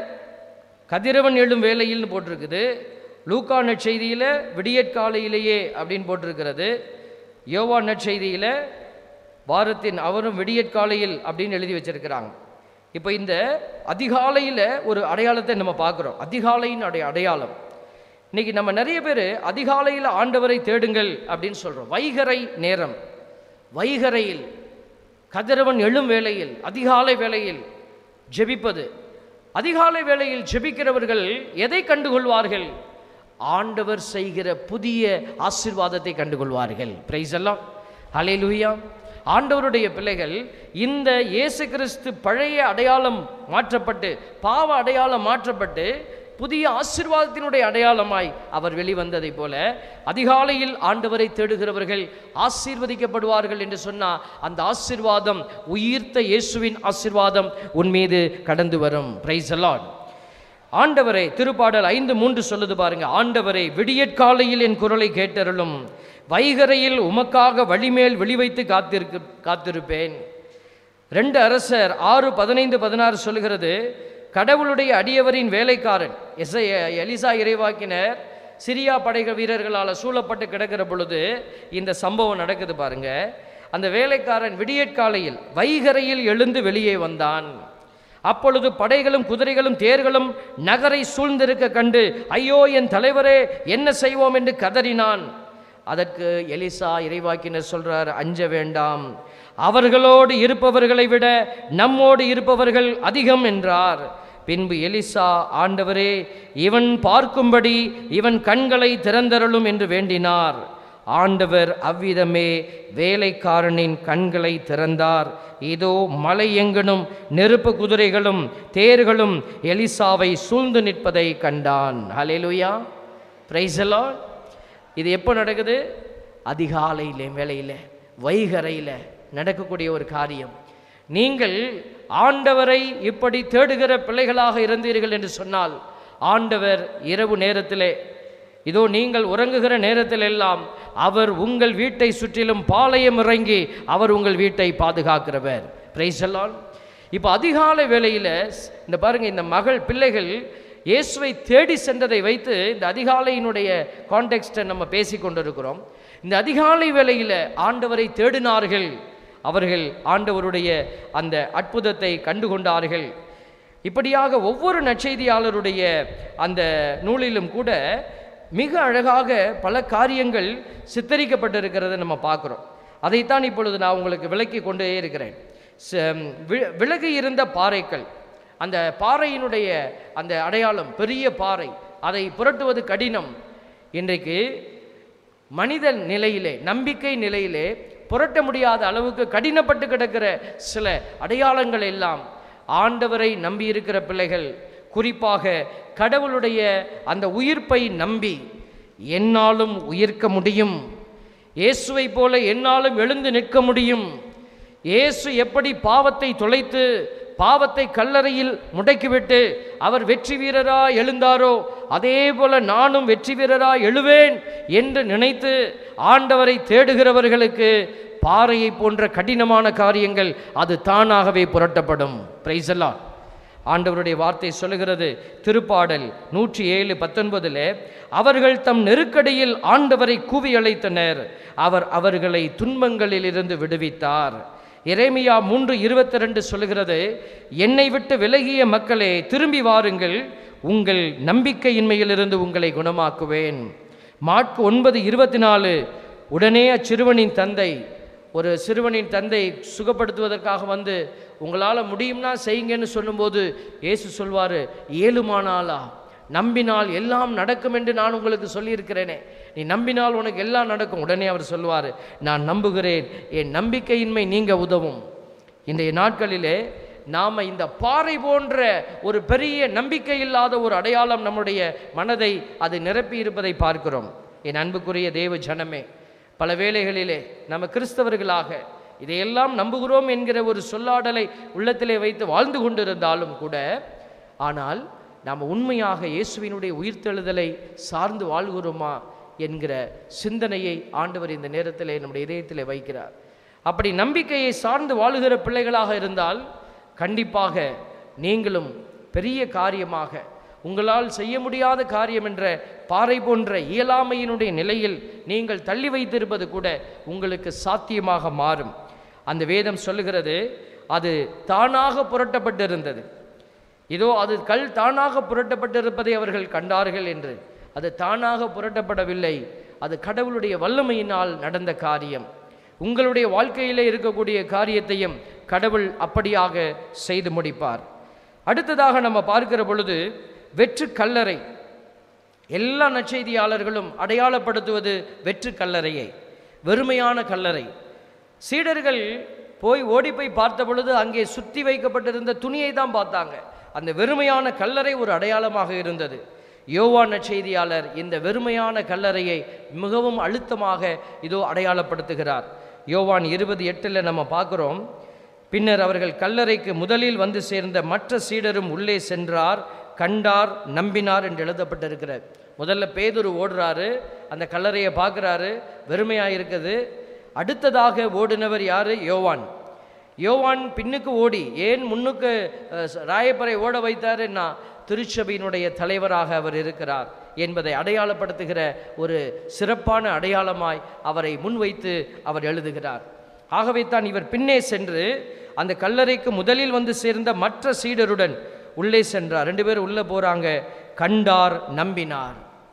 கதிரவன் எழும் வேளையில்னு போட்டிருக்குது லூக்கா நற்செய்தியில் விடியற்காலையிலேயே அப்படின்னு போட்டிருக்கிறது யோவா நற்செய்தியில் வாரத்தின் அவரும் விடியற்காலையில் அப்படின்னு எழுதி வச்சிருக்கிறாங்க இப்போ இந்த அதிகாலையில் ஒரு அடையாளத்தை நம்ம பார்க்குறோம் அதிகாலையின் அடைய அடையாளம் இன்னைக்கு நம்ம நிறைய பேர் அதிகாலையில் ஆண்டவரை தேடுங்கள் அப்படின்னு சொல்கிறோம் வைகரை நேரம் வைகரையில் கதிரவன் எழும் வேளையில் அதிகாலை வேளையில் ஜெபிப்பது அதிகாலை வேளையில் ஜெபிக்கிறவர்கள் எதை கண்டுகொள்வார்கள் ஆண்டவர் செய்கிற புதிய ஆசீர்வாதத்தை கண்டுகொள்வார்கள் பிரைஸ் எல்லாம் ஹalleluya ஆண்டவருடைய பிள்ளைகள் இந்த இயேசு கிறிஸ்து பழைய அடையாளம் மாற்றப்பட்டு பாவ அடையாளம் மாற்றப்பட்டு புதிய ஆசீர்வாதத்தினுடைய அடையாளமாய் அவர் வெளிவந்ததைப் போல அதிகாலையில் ஆண்டவரை தேடுகிறவர்கள் ஆசீர்வதிக்கப்படுவார்கள் என்று சொன்னால் அந்த ஆசீர்வாதம் உயிர்த்த இயேசுவின் ஆசீர்வாதம் உன் மீது கடந்து வரும் பிரைஸ் அலாட் ஆண்டவரை திருப்பாடல் ஐந்து மூன்று சொல்லுது பாருங்க ஆண்டவரை விடியற்காலையில் என் குரலை கேட்டருளும் வைகரையில் உமக்காக வழிமேல் வெளிவைத்து காத்திருக்கு காத்திருப்பேன் ரெண்டு அரசர் ஆறு பதினைந்து பதினாறு சொல்லுகிறது கடவுளுடைய அடியவரின் வேலைக்காரன் எஸ் எலிசா இறைவாக்கினர் சிரியா படைக வீரர்களால் சூழப்பட்டு கிடக்கிற பொழுது இந்த சம்பவம் நடக்குது பாருங்க அந்த வேலைக்காரன் விடியற்காலையில் வைகரையில் எழுந்து வெளியே வந்தான் அப்பொழுது படைகளும் குதிரைகளும் தேர்களும் நகரை சூழ்ந்திருக்க கண்டு ஐயோ என் தலைவரே என்ன செய்வோம் என்று கதறினான் அதற்கு எலிசா இறைவாக்கினர் சொல்றார் அஞ்ச வேண்டாம் அவர்களோடு இருப்பவர்களை விட நம்மோடு இருப்பவர்கள் அதிகம் என்றார் பின்பு எலிசா ஆண்டவரே இவன் பார்க்கும்படி இவன் கண்களை திறந்தருளும் என்று வேண்டினார் ஆண்டவர் அவ்விதமே வேலைக்காரனின் கண்களை திறந்தார் இதோ மலை எங்கனும் நெருப்பு குதிரைகளும் தேர்களும் எலிசாவை சூழ்ந்து நிற்பதை கண்டான் ஹalleluya பிரைஸ் இது எப்போ நடக்குது அதிகாலையில் வேலையில் வைகரையில் நடக்கக்கூடிய ஒரு காரியம் நீங்கள் ஆண்டவரை இப்படி தேடுகிற பிள்ளைகளாக இருந்தீர்கள் என்று சொன்னால் ஆண்டவர் இரவு நேரத்திலே இதோ நீங்கள் உறங்குகிற நேரத்தில் எல்லாம் அவர் உங்கள் வீட்டை சுற்றிலும் பாளையம் இறங்கி அவர் உங்கள் வீட்டை பாதுகாக்கிறவர் பிரைசல்லால் இப்போ அதிகாலை வேளையில் இந்த பாருங்க இந்த மகள் பிள்ளைகள் இயேசுவை தேடி சென்றதை வைத்து இந்த அதிகாலையினுடைய கான்டெக்ஸ்ட்டை நம்ம பேசி கொண்டிருக்கிறோம் இந்த அதிகாலை வேளையில் ஆண்டவரை தேடினார்கள் அவர்கள் ஆண்டவருடைய அந்த அற்புதத்தை கண்டுகொண்டார்கள் இப்படியாக ஒவ்வொரு நற்செய்தியாளருடைய அந்த நூலிலும் கூட மிக அழகாக பல காரியங்கள் சித்தரிக்கப்பட்டிருக்கிறதை நம்ம பார்க்குறோம் அதைத்தான் இப்பொழுது நான் உங்களுக்கு விளக்கி கொண்டே இருக்கிறேன் ச- வி- விலகி இருந்த பாறைகள் அந்த பாறையினுடைய அந்த அடையாளம் பெரிய பாறை அதை புரட்டுவது கடினம் இன்றைக்கு மனித நிலையிலே நம்பிக்கை நிலையிலே புரட்ட முடியாத அளவுக்கு கடினப்பட்டு கிடக்கிற சில அடையாளங்கள் எல்லாம் ஆண்டவரை நம்பியிருக்கிற பிள்ளைகள் குறிப்பாக கடவுளுடைய அந்த உயிர்ப்பை நம்பி என்னாலும் உயிர்க்க முடியும் இயேசுவை போல என்னாலும் எழுந்து நிற்க முடியும் இயேசு எப்படி பாவத்தை தொலைத்து பாவத்தை கல்லறையில் முடக்கிவிட்டு அவர் வெற்றி வீரரா எழுந்தாரோ அதே போல நானும் வெற்றி வீரரா எழுவேன் என்று நினைத்து ஆண்டவரை தேடுகிறவர்களுக்கு பாறையை போன்ற கடினமான காரியங்கள் அது தானாகவே புரட்டப்படும் பிரைசல்லா ஆண்டவருடைய வார்த்தை சொல்லுகிறது திருப்பாடல் நூற்றி ஏழு பத்தொன்பதில் அவர்கள் தம் நெருக்கடியில் ஆண்டவரை கூவி அழைத்தனர் அவர் அவர்களை துன்பங்களிலிருந்து விடுவித்தார் எரேமியா மூன்று இருபத்தி ரெண்டு சொல்லுகிறது என்னை விட்டு விலகிய மக்களே திரும்பி வாருங்கள் உங்கள் நம்பிக்கையின்மையிலிருந்து உங்களை குணமாக்குவேன் மார்க் ஒன்பது இருபத்தி நாலு உடனே அச்சிறுவனின் தந்தை ஒரு சிறுவனின் தந்தை சுகப்படுத்துவதற்காக வந்து உங்களால் முடியும்னா செய்யுங்கன்னு சொல்லும்போது இயேசு சொல்வார் ஏழுமானாலா நம்பினால் எல்லாம் நடக்கும் என்று நான் உங்களுக்கு சொல்லியிருக்கிறேனே நீ நம்பினால் உனக்கு எல்லாம் நடக்கும் உடனே அவர் சொல்வார் நான் நம்புகிறேன் என் நம்பிக்கையின்மை நீங்க உதவும் இன்றைய நாட்களிலே நாம் இந்த பாறை போன்ற ஒரு பெரிய நம்பிக்கை இல்லாத ஒரு அடையாளம் நம்முடைய மனதை அது நிரப்பி இருப்பதை பார்க்கிறோம் என் அன்புக்குரிய தேவ ஜனமே பல வேளைகளிலே நம்ம கிறிஸ்தவர்களாக இதையெல்லாம் நம்புகிறோம் என்கிற ஒரு சொல்லாடலை உள்ளத்திலே வைத்து வாழ்ந்து கொண்டிருந்தாலும் கூட ஆனால் நாம் உண்மையாக இயேசுவினுடைய உயிர்த்தெழுதலை சார்ந்து வாழ்கிறோமா என்கிற சிந்தனையை ஆண்டவர் இந்த நேரத்திலே நம்முடைய இதயத்திலே வைக்கிறார் அப்படி நம்பிக்கையை சார்ந்து வாழுகிற பிள்ளைகளாக இருந்தால் கண்டிப்பாக நீங்களும் பெரிய காரியமாக உங்களால் செய்ய முடியாத காரியம் என்ற பாறை போன்ற இயலாமையினுடைய நிலையில் நீங்கள் தள்ளி வைத்திருப்பது கூட உங்களுக்கு சாத்தியமாக மாறும் அந்த வேதம் சொல்லுகிறது அது தானாக புரட்டப்பட்டிருந்தது இதோ அது கல் தானாக புரட்டப்பட்டிருப்பதை அவர்கள் கண்டார்கள் என்று அது தானாக புரட்டப்படவில்லை அது கடவுளுடைய வல்லமையினால் நடந்த காரியம் உங்களுடைய வாழ்க்கையிலே இருக்கக்கூடிய காரியத்தையும் கடவுள் அப்படியாக செய்து முடிப்பார் அடுத்ததாக நம்ம பார்க்கிற பொழுது வெற்று கல்லறை எல்லா நற்செய்தியாளர்களும் அடையாளப்படுத்துவது வெற்று கல்லறையை வெறுமையான கல்லறை சீடர்கள் போய் ஓடி போய் பார்த்த பொழுது அங்கே சுத்தி வைக்கப்பட்டிருந்த துணியை தான் பார்த்தாங்க அந்த வெறுமையான கல்லறை ஒரு அடையாளமாக இருந்தது யோவான் நற்செய்தியாளர் இந்த வெறுமையான கல்லறையை மிகவும் அழுத்தமாக இதோ அடையாளப்படுத்துகிறார் யோவான் இருபது எட்டில் நம்ம பார்க்குறோம் பின்னர் அவர்கள் கல்லறைக்கு முதலில் வந்து சேர்ந்த மற்ற சீடரும் உள்ளே சென்றார் கண்டார் நம்பினார் என்று எழுதப்பட்டிருக்கிறார் முதல்ல பேதுரு ஓடுறாரு அந்த கல்லறையை பார்க்குறாரு வெறுமையாக இருக்குது அடுத்ததாக ஓடினவர் யார் யோவான் யோவான் பின்னுக்கு ஓடி ஏன் முன்னுக்கு அஹ், ராயப்பரை ஓட வைத்தாருன்னா திருச்சபையினுடைய தலைவராக அவர் இருக்கிறார் என்பதை அடையாளப்படுத்துகிற ஒரு சிறப்பான அடையாளமாய் அவரை முன்வைத்து அவர் எழுதுகிறார் ஆகவே தான் இவர் பின்னே சென்று அந்த கல்லறைக்கு முதலில் வந்து சேர்ந்த மற்ற சீடருடன் உள்ளே சென்றார் ரெண்டு பேரும் உள்ளே போறாங்க கண்டார் நம்பினார்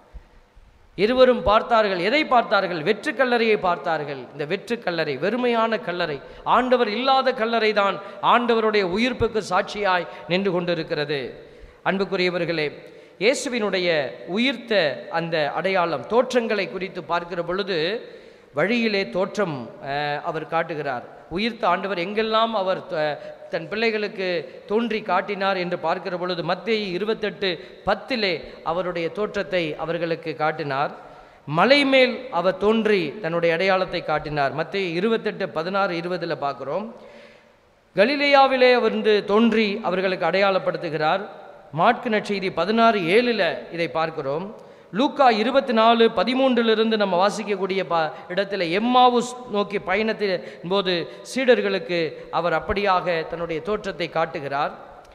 இருவரும் பார்த்தார்கள் எதை பார்த்தார்கள் வெற்று கல்லறையை பார்த்தார்கள் இந்த வெற்று கல்லறை வெறுமையான கல்லறை ஆண்டவர் இல்லாத கல்லறை தான் ஆண்டவருடைய உயிர்ப்புக்கு சாட்சியாய் நின்று கொண்டிருக்கிறது அன்புக்குரியவர்களே இயேசுவினுடைய உயிர்த்த அந்த அடையாளம் தோற்றங்களை குறித்து பார்க்கிற பொழுது வழியிலே தோற்றம் அஹ், அவர் காட்டுகிறார் உயிர்த்த ஆண்டவர் எங்கெல்லாம் அவர் த- தன் பிள்ளைகளுக்கு தோன்றி காட்டினார் என்று பார்க்கிற பொழுது மத்திய இருபத்தெட்டு பத்திலே அவருடைய தோற்றத்தை அவர்களுக்கு காட்டினார் மலை மேல் அவர் தோன்றி தன்னுடைய அடையாளத்தை காட்டினார் மத்திய இருபத்தெட்டு பதினாறு இருபதில் பார்க்குறோம் கலிலேயாவிலே வந்து தோன்றி அவர்களுக்கு அடையாளப்படுத்துகிறார் மாட்கு நற்செய்தி பதினாறு ஏழில் இதை பார்க்கிறோம் லூக்கா இருபத்தி நாலு பதிமூன்றிலிருந்து நம்ம வாசிக்கக்கூடிய ப இடத்துல எம்மாவுஸ் நோக்கி பயணத்தின் போது சீடர்களுக்கு அவர் அப்படியாக தன்னுடைய தோற்றத்தை காட்டுகிறார்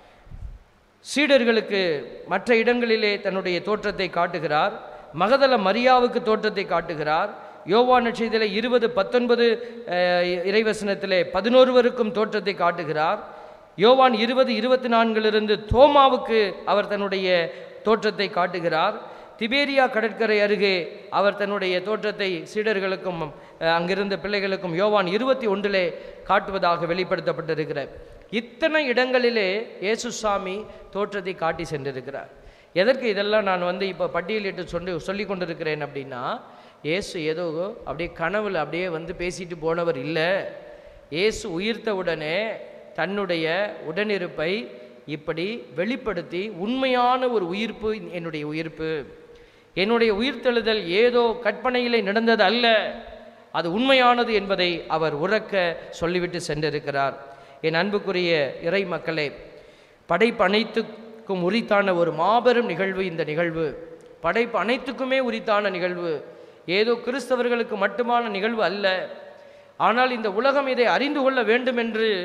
சீடர்களுக்கு மற்ற இடங்களிலே தன்னுடைய தோற்றத்தை காட்டுகிறார் மகதல மரியாவுக்கு தோற்றத்தை காட்டுகிறார் யோவான் நட்சத்திர இருபது பத்தொன்பது அஹ், இறைவசனத்திலே பதினோருவருக்கும் தோற்றத்தை காட்டுகிறார் யோவான் இருபது இருபத்தி நான்கிலிருந்து தோமாவுக்கு அவர் தன்னுடைய தோற்றத்தை காட்டுகிறார் திபேரியா கடற்கரை அருகே அவர் தன்னுடைய தோற்றத்தை சீடர்களுக்கும் அஹ், அங்கிருந்த பிள்ளைகளுக்கும் யோவான் இருபத்தி ஒன்றிலே காட்டுவதாக வெளிப்படுத்தப்பட்டிருக்கிறார் இத்தனை இடங்களிலே இயேசு சாமி தோற்றத்தை காட்டி சென்றிருக்கிறார் எதற்கு இதெல்லாம் நான் வந்து இப்போ பட்டியலிட்டு சொல்லி சொல்லி கொண்டிருக்கிறேன் அப்படின்னா இயேசு ஏதோ அப்படியே கனவுல அப்படியே வந்து பேசிட்டு போனவர் இல்லை இயேசு உயிர்த்த உடனே தன்னுடைய உடனிருப்பை இப்படி வெளிப்படுத்தி உண்மையான ஒரு உயிர்ப்பு என்னுடைய உயிர்ப்பு என்னுடைய உயிர்த்தெழுதல் ஏதோ கற்பனையிலே நடந்தது அல்ல அது உண்மையானது என்பதை அவர் உறக்க சொல்லிவிட்டு சென்றிருக்கிறார் என் அன்புக்குரிய இறை மக்களே படைப்பு அனைத்துக்கும் உரித்தான ஒரு மாபெரும் நிகழ்வு இந்த நிகழ்வு படைப்பு அனைத்துக்குமே உரித்தான நிகழ்வு ஏதோ கிறிஸ்தவர்களுக்கு மட்டுமான நிகழ்வு அல்ல ஆனால் இந்த உலகம் இதை அறிந்து கொள்ள வேண்டும் என்று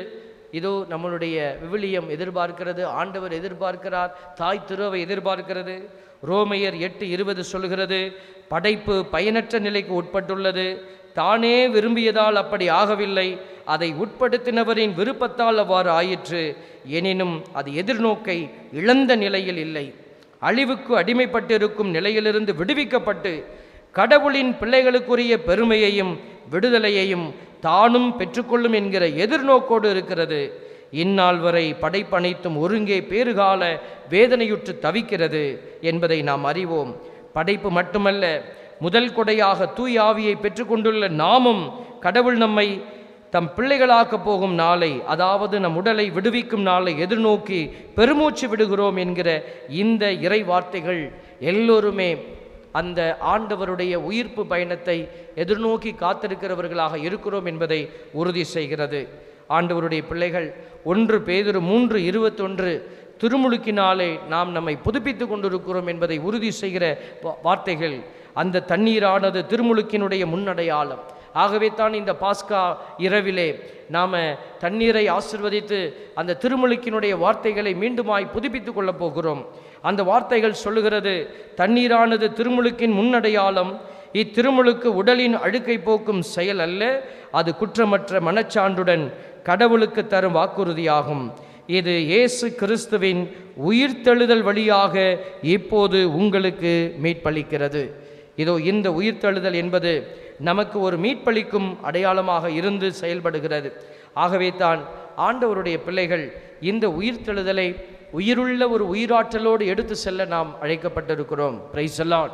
இதோ நம்மளுடைய விவிலியம் எதிர்பார்க்கிறது ஆண்டவர் எதிர்பார்க்கிறார் தாய் திருவை எதிர்பார்க்கிறது ரோமையர் எட்டு இருபது சொல்கிறது படைப்பு பயனற்ற நிலைக்கு உட்பட்டுள்ளது தானே விரும்பியதால் அப்படி ஆகவில்லை அதை உட்படுத்தினவரின் விருப்பத்தால் அவ்வாறு ஆயிற்று எனினும் அது எதிர்நோக்கை இழந்த நிலையில் இல்லை அழிவுக்கு அடிமைப்பட்டிருக்கும் நிலையிலிருந்து விடுவிக்கப்பட்டு கடவுளின் பிள்ளைகளுக்குரிய பெருமையையும் விடுதலையையும் தானும் பெற்றுக்கொள்ளும் என்கிற எதிர்நோக்கோடு இருக்கிறது இந்நாள் வரை படைப்பனைத்தும் ஒருங்கே பேறுகால வேதனையுற்று தவிக்கிறது என்பதை நாம் அறிவோம் படைப்பு மட்டுமல்ல முதல் கொடையாக தூய் ஆவியை பெற்றுக்கொண்டுள்ள நாமும் கடவுள் நம்மை தம் பிள்ளைகளாக்கப் போகும் நாளை அதாவது நம் உடலை விடுவிக்கும் நாளை எதிர்நோக்கி பெருமூச்சு விடுகிறோம் என்கிற இந்த இறை வார்த்தைகள் எல்லோருமே அந்த ஆண்டவருடைய உயிர்ப்பு பயணத்தை எதிர்நோக்கி காத்திருக்கிறவர்களாக இருக்கிறோம் என்பதை உறுதி செய்கிறது ஆண்டவருடைய பிள்ளைகள் ஒன்று பேதுரு மூன்று இருபத்தொன்று திருமுழுக்கினாலே நாம் நம்மை புதுப்பித்து கொண்டிருக்கிறோம் என்பதை உறுதி செய்கிற வா- வார்த்தைகள் அந்த தண்ணீரானது திருமுழுக்கினுடைய முன்னடையாளம் ஆகவே தான் இந்த பாஸ்கா இரவிலே நாம் தண்ணீரை ஆசிர்வதித்து அந்த திருமுழுக்கினுடைய வார்த்தைகளை மீண்டுமாய் புதுப்பித்துக் கொள்ளப் போகிறோம் அந்த வார்த்தைகள் சொல்லுகிறது தண்ணீரானது திருமுழுக்கின் முன்னடையாளம் இத்திருமுழுக்கு உடலின் அழுக்கை போக்கும் செயல் அல்ல அது குற்றமற்ற மனச்சான்றுடன் கடவுளுக்கு தரும் வாக்குறுதியாகும் இது இயேசு கிறிஸ்துவின் உயிர்த்தெழுதல் வழியாக இப்போது உங்களுக்கு மீட்பளிக்கிறது இதோ இந்த உயிர்த்தெழுதல் என்பது நமக்கு ஒரு மீட்பளிக்கும் அடையாளமாக இருந்து செயல்படுகிறது ஆகவே தான் ஆண்டவருடைய பிள்ளைகள் இந்த உயிர்த்தெழுதலை உயிருள்ள ஒரு உயிராற்றலோடு எடுத்து செல்ல நாம் அழைக்கப்பட்டிருக்கிறோம் பிரைசலான்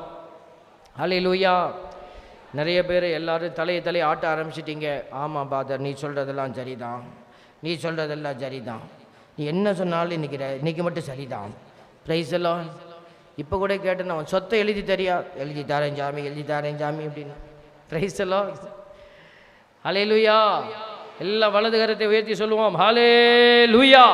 ஹalleluya நிறைய பேர் எல்லாரும் தலையை தலையை ஆட்ட ஆரம்பிச்சிட்டீங்க ஆமாம் பாதர் நீ சொல்கிறதெல்லாம் சரிதான் நீ சொல்கிறதெல்லாம் சரிதான் நீ என்ன சொன்னாலும் இன்னைக்கு ர- இன்னைக்கு மட்டும் சரிதான் ப்ரைஸ் எல்லாம் இப்போ கூட கேட்டேன் அவன் சொத்தை எழுதி தரியா எழுதி தரேன் சாமி எழுதி தரேன் சாமி அப்படின்னு ப்ரைஸ் எல்லாம் ஹலே லூயா எல்லா வலது கரத்தை உயர்த்தி சொல்லுவோம் ஹலே லூயா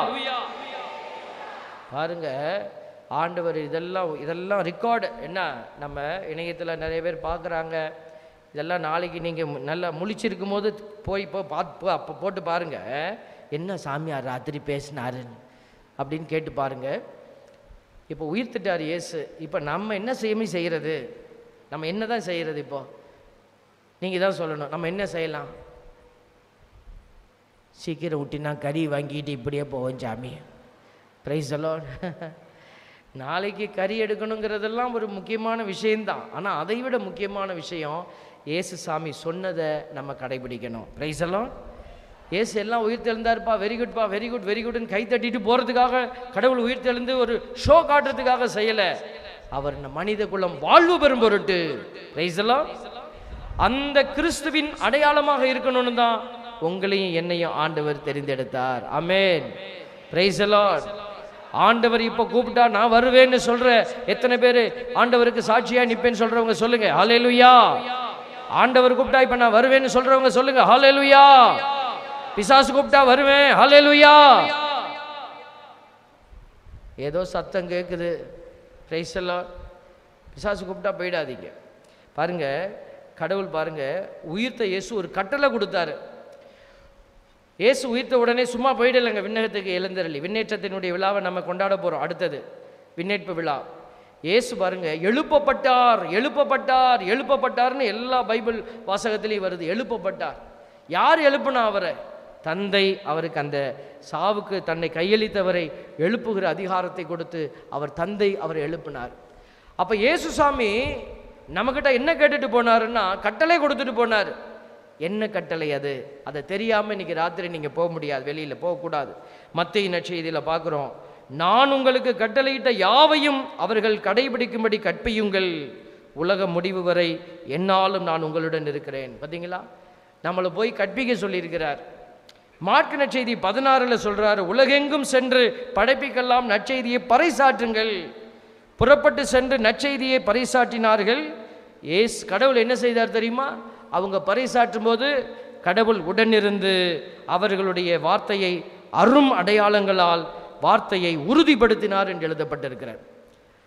பாருங்க ஆண்டவர் இதெல்லாம் இதெல்லாம் ரெக்கார்டு என்ன நம்ம இணையத்தில் நிறைய பேர் பார்க்குறாங்க இதெல்லாம் நாளைக்கு நீங்கள் நல்லா முழிச்சிருக்கும் போது போய் இப்போ பார்த்து அப்போ போட்டு பாருங்க என்ன சாமியார் ராத்திரி பேசினாருன்னு அப்படின்னு கேட்டு பாருங்க இப்போ உயிர்த்திட்டார் இயேசு இப்போ நம்ம என்ன செய்யமே செய்கிறது நம்ம என்ன தான் செய்கிறது இப்போ நீங்கள் தான் சொல்லணும் நம்ம என்ன செய்யலாம் சீக்கிரம் விட்டினா கறி வாங்கிட்டு இப்படியே போவோம் சாமி ப்ரைஸ் எல்லாம் நாளைக்கு கறி எடுக்கணுங்கிறதெல்லாம் ஒரு முக்கியமான விஷயம்தான் ஆனால் அதை விட முக்கியமான விஷயம் இயேசு சாமி சொன்னதை நம்ம கடைபிடிக்கணும் ப்ரைஸ் எல்லாம் இயேசு எல்லாம் உயிர் தெழுந்தாருப்பா வெரி குட்பா வெரி குட் வெரி குட்னு கை தட்டிட்டு போகிறதுக்காக கடவுள் உயிர் தெழுந்து ஒரு ஷோ காட்டுறதுக்காக செய்யலை அவர் இந்த மனித குலம் வாழ்வு பெறும் பொருட்டு ப்ரைஸ் எல்லாம் அந்த கிறிஸ்துவின் அடையாளமாக இருக்கணும்னு தான் உங்களையும் என்னையும் ஆண்டவர் தெரிந்தெடுத்தார் அமேன் பிரைஸ் ஆண்டவர் இப்போ கூப்பிட்டா நான் வருவேன்னு சொல்ற எத்தனை பேர் ஆண்டவருக்கு சாட்சியா நிப்பேன்னு சொல்றவங்க சொல்லுங்க ஹalleluya ஆண்டவர் கூப்பிட்டா இப்போ நான் வருவேன்னு சொல்றவங்க சொல்லுங்க ஹalleluya பிசாசு கூப்பிட்டா வருவேன் ஹalleluya ஏதோ சத்தம் கேட்குது பிரைஸ் எல்லாம் பிசாசு கூப்பிட்டா போயிடாதீங்க பாருங்க கடவுள் பாருங்க உயிர்த்த இயேசு ஒரு கட்டளை கொடுத்தாரு இயேசு உயிர்த்த உடனே சும்மா போயிடலைங்க விண்ணகத்துக்கு எழுந்தருளி விண்ணேற்றத்தினுடைய விழாவை நம்ம கொண்டாட போகிறோம் அடுத்தது விண்ணேற்பு விழா இயேசு பாருங்க எழுப்பப்பட்டார் எழுப்பப்பட்டார் எழுப்பப்பட்டார்னு எல்லா பைபிள் வாசகத்திலையும் வருது எழுப்பப்பட்டார் யார் எழுப்புனா அவரை தந்தை அவருக்கு அந்த சாவுக்கு தன்னை கையளித்தவரை எழுப்புகிற அதிகாரத்தை கொடுத்து அவர் தந்தை அவரை எழுப்பினார் அப்போ இயேசுசாமி நம்மக்கிட்ட என்ன கேட்டுட்டு போனாருன்னா கட்டளை கொடுத்துட்டு போனார் என்ன கட்டளை அது அதை தெரியாமல் இன்னைக்கு ராத்திரி நீங்கள் போக முடியாது வெளியில் போகக்கூடாது மத்திய நற்செய்தியில் பார்க்குறோம் நான் உங்களுக்கு கட்டளையிட்ட யாவையும் அவர்கள் கடைபிடிக்கும்படி கற்பியுங்கள் உலக முடிவு வரை என்னாலும் நான் உங்களுடன் இருக்கிறேன் பார்த்தீங்களா நம்மளை போய் கற்பிக்க சொல்லியிருக்கிறார் மார்க்கு நற்செய்தி பதினாறில் சொல்றாரு உலகெங்கும் சென்று படைப்பிக்கெல்லாம் நற்செய்தியை பறைசாற்றுங்கள் புறப்பட்டு சென்று நற்செய்தியை பறைசாற்றினார்கள் ஏஸ் கடவுள் என்ன செய்தார் தெரியுமா அவங்க பறைசாற்றும் போது கடவுள் உடனிருந்து அவர்களுடைய வார்த்தையை அரும் அடையாளங்களால் வார்த்தையை உறுதிப்படுத்தினார் என்று எழுதப்பட்டிருக்கிறார்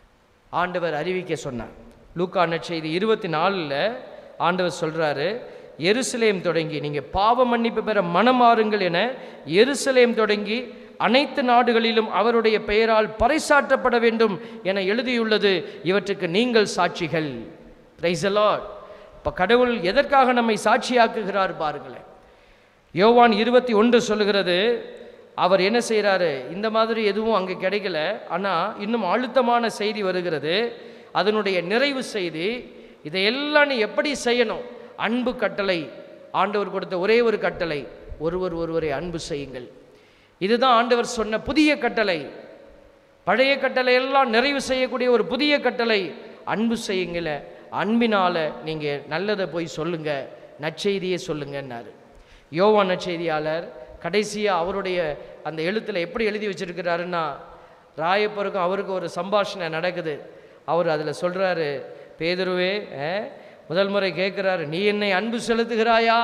ஆண்டவர் அறிவிக்க சொன்னார் லூக்கா நற்செய்தி இருபத்தி நாலில் ஆண்டவர் சொல்றாரு எருசலேம் தொடங்கி நீங்கள் பாவ மன்னிப்பு பெற மனமாறுங்கள் என எருசலேம் தொடங்கி அனைத்து நாடுகளிலும் அவருடைய பெயரால் பறைசாற்றப்பட வேண்டும் என எழுதியுள்ளது இவற்றுக்கு நீங்கள் சாட்சிகள் பிரைஸ் இப்போ கடவுள் எதற்காக நம்மை சாட்சியாக்குகிறார் பாருங்களேன் யோவான் இருபத்தி ஒன்று சொல்லுகிறது அவர் என்ன செய்கிறாரு இந்த மாதிரி எதுவும் அங்கே கிடைக்கல ஆனால் இன்னும் அழுத்தமான செய்தி வருகிறது அதனுடைய நிறைவு செய்தி இதையெல்லாம் நீ எப்படி செய்யணும் அன்பு கட்டளை ஆண்டவர் கொடுத்த ஒரே ஒரு கட்டளை ஒருவர் ஒருவரை அன்பு செய்யுங்கள் இதுதான் ஆண்டவர் சொன்ன புதிய கட்டளை பழைய கட்டளை எல்லாம் நிறைவு செய்யக்கூடிய ஒரு புதிய கட்டளை அன்பு செய்யுங்கள அன்பினால நீங்கள் நல்லதை போய் சொல்லுங்க நற்செய்தியை சொல்லுங்கன்னாரு யோவான் நற்செய்தியாளர் கடைசியாக அவருடைய அந்த எழுத்தில் எப்படி எழுதி வச்சிருக்கிறாருன்னா ராயப்பருக்கும் அவருக்கும் ஒரு சம்பாஷணை நடக்குது அவர் அதில் சொல்கிறாரு பேதுருவே அஹ், முதல் முறை கேட்குறாரு நீ என்னை அன்பு செலுத்துகிறாயா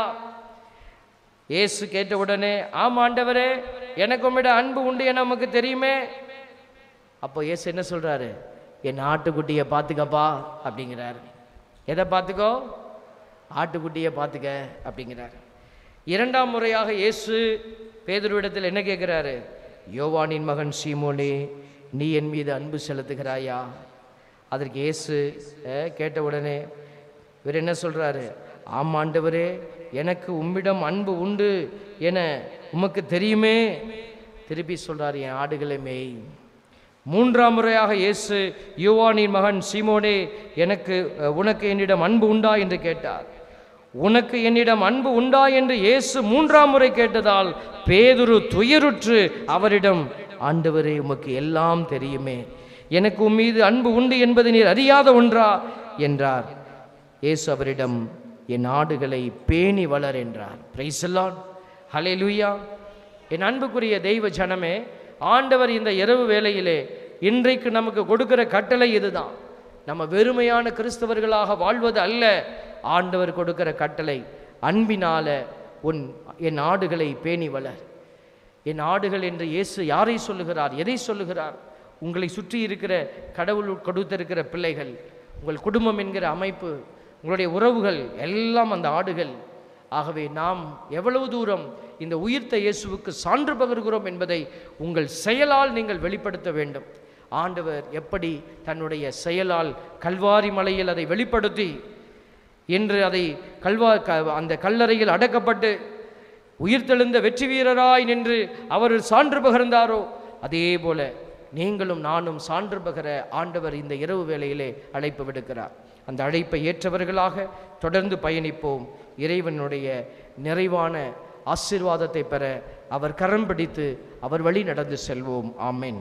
இயேசு கேட்ட உடனே ஆம் ஆண்டவரே எனக்கு உம்மிட அன்பு உண்டு என நமக்கு தெரியுமே அப்போ இயேசு என்ன சொல்றாரு என் ஆட்டுக்குட்டியை பார்த்துக்கப்பா அப்படிங்கிறாரு எதை பார்த்துக்கோ ஆட்டுக்குட்டியை பார்த்துக்க அப்படிங்கிறார் இரண்டாம் முறையாக இயேசு பேதுருவிடத்தில் என்ன கேட்குறாரு யோவானின் மகன் சீமோனே நீ என் மீது அன்பு செலுத்துகிறாயா அதற்கு இயேசு அஹ், கேட்ட உடனே இவர் என்ன சொல்றாரு ஆம் ஆண்டவரே எனக்கு உம்மிடம் அன்பு உண்டு என உமக்கு தெரியுமே திருப்பி சொல்றாரு என் ஆடுகளை மேய் மூன்றாம் முறையாக இயேசு யோவானின் மகன் சீமோனே எனக்கு அஹ், உனக்கு என்னிடம் அன்பு உண்டா என்று கேட்டார் உனக்கு என்னிடம் அன்பு உண்டா என்று இயேசு மூன்றாம் முறை கேட்டதால் பேதுரு துயருற்று அவரிடம் ஆண்டவரே உமக்கு எல்லாம் தெரியுமே எனக்கு உம் மீது அன்பு உண்டு என்பது நீர் அறியாத ஒன்றா என்றார் இயேசு அவரிடம் என் ஆடுகளை பேணி வளர் என்றார் பிரைசல்லான் ஹலே லூயா என் அன்புக்குரிய தெய்வ ஜனமே ஆண்டவர் இந்த இரவு வேளையிலே இன்றைக்கு நமக்கு கொடுக்கிற கட்டளை இதுதான் நம்ம வெறுமையான கிறிஸ்தவர்களாக வாழ்வது அல்ல ஆண்டவர் கொடுக்கிற கட்டளை அன்பினால உன் என் ஆடுகளை பேணி வளர் என் ஆடுகள் என்று இயேசு யாரை சொல்லுகிறார் எதை சொல்லுகிறார் உங்களை சுற்றி இருக்கிற கடவுள் கொடுத்திருக்கிற பிள்ளைகள் உங்கள் குடும்பம் என்கிற அமைப்பு உங்களுடைய உறவுகள் எல்லாம் அந்த ஆடுகள் ஆகவே நாம் எவ்வளவு தூரம் இந்த உயிர்த்த இயேசுவுக்கு சான்று பகர்கிறோம் என்பதை உங்கள் செயலால் நீங்கள் வெளிப்படுத்த வேண்டும் ஆண்டவர் எப்படி தன்னுடைய செயலால் கல்வாரி மலையில் அதை வெளிப்படுத்தி இன்று அதை கல்வா க- அந்த கல்லறையில் அடக்கப்பட்டு உயிர்த்தெழுந்த வெற்றி வீரராய் நின்று அவர் சான்று பகர்ந்தாரோ அதே போல நீங்களும் நானும் சான்று பகர ஆண்டவர் இந்த இரவு வேளையிலே அழைப்பு விடுக்கிறார் அந்த அழைப்பை ஏற்றவர்களாக தொடர்ந்து பயணிப்போம் இறைவனுடைய நிறைவான ஆசீர்வாதத்தை பெற அவர் கரம் பிடித்து அவர் வழி நடந்து செல்வோம் ஆமென்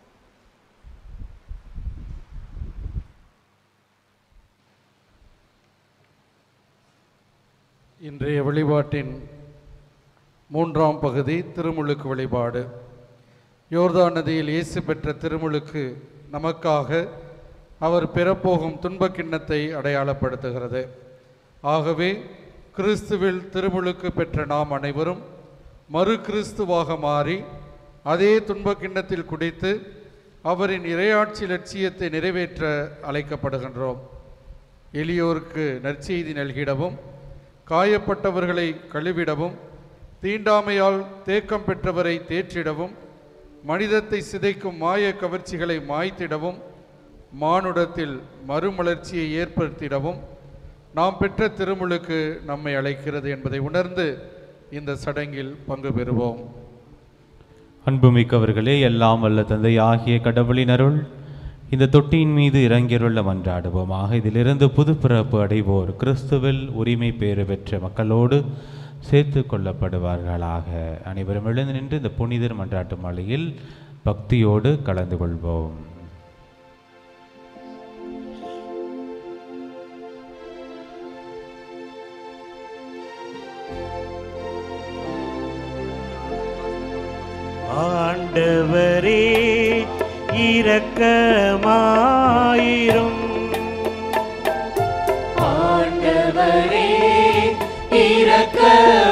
இன்றைய வழிபாட்டின் மூன்றாம் பகுதி திருமுழுக்கு வழிபாடு யோர்தான் நதியில் இயேசு பெற்ற திருமுழுக்கு நமக்காக அவர் பெறப்போகும் துன்பக் கிண்ணத்தை அடையாளப்படுத்துகிறது ஆகவே கிறிஸ்துவில் திருமுழுக்கு பெற்ற நாம் அனைவரும் மறு கிறிஸ்துவாக மாறி அதே துன்பக் கிண்ணத்தில் குடித்து அவரின் இறையாட்சி லட்சியத்தை நிறைவேற்ற அழைக்கப்படுகின்றோம் எளியோருக்கு நற்செய்தி நல்கிடவும் காயப்பட்டவர்களை கழுவிடவும் தீண்டாமையால் தேக்கம் பெற்றவரை தேற்றிடவும் மனிதத்தை சிதைக்கும் மாய கவர்ச்சிகளை மாய்த்திடவும் மானுடத்தில் மறுமலர்ச்சியை ஏற்படுத்திடவும் நாம் பெற்ற திருமுழுக்கு நம்மை அழைக்கிறது என்பதை உணர்ந்து இந்த சடங்கில் பங்கு பெறுவோம் அன்புமிக்கவர்களே எல்லாம் வல்ல தந்தை ஆகிய கடவுளின் அருள் இந்த தொட்டியின் மீது இறங்கியுள்ள மன்றாடுவோமாக இதிலிருந்து புது பிறப்பு அடைவோர் கிறிஸ்துவில் உரிமை பேறு பெற்ற மக்களோடு சேர்த்து கொள்ளப்படுவார்களாக அனைவரும் எழுந்து நின்று இந்த புனிதர் மன்றாட்டு மாலையில் பக்தியோடு கலந்து கொள்வோம் ஆண்டவரே இரக்கமாயிரும் ஆண்டவரே இரக்கமாயிரும்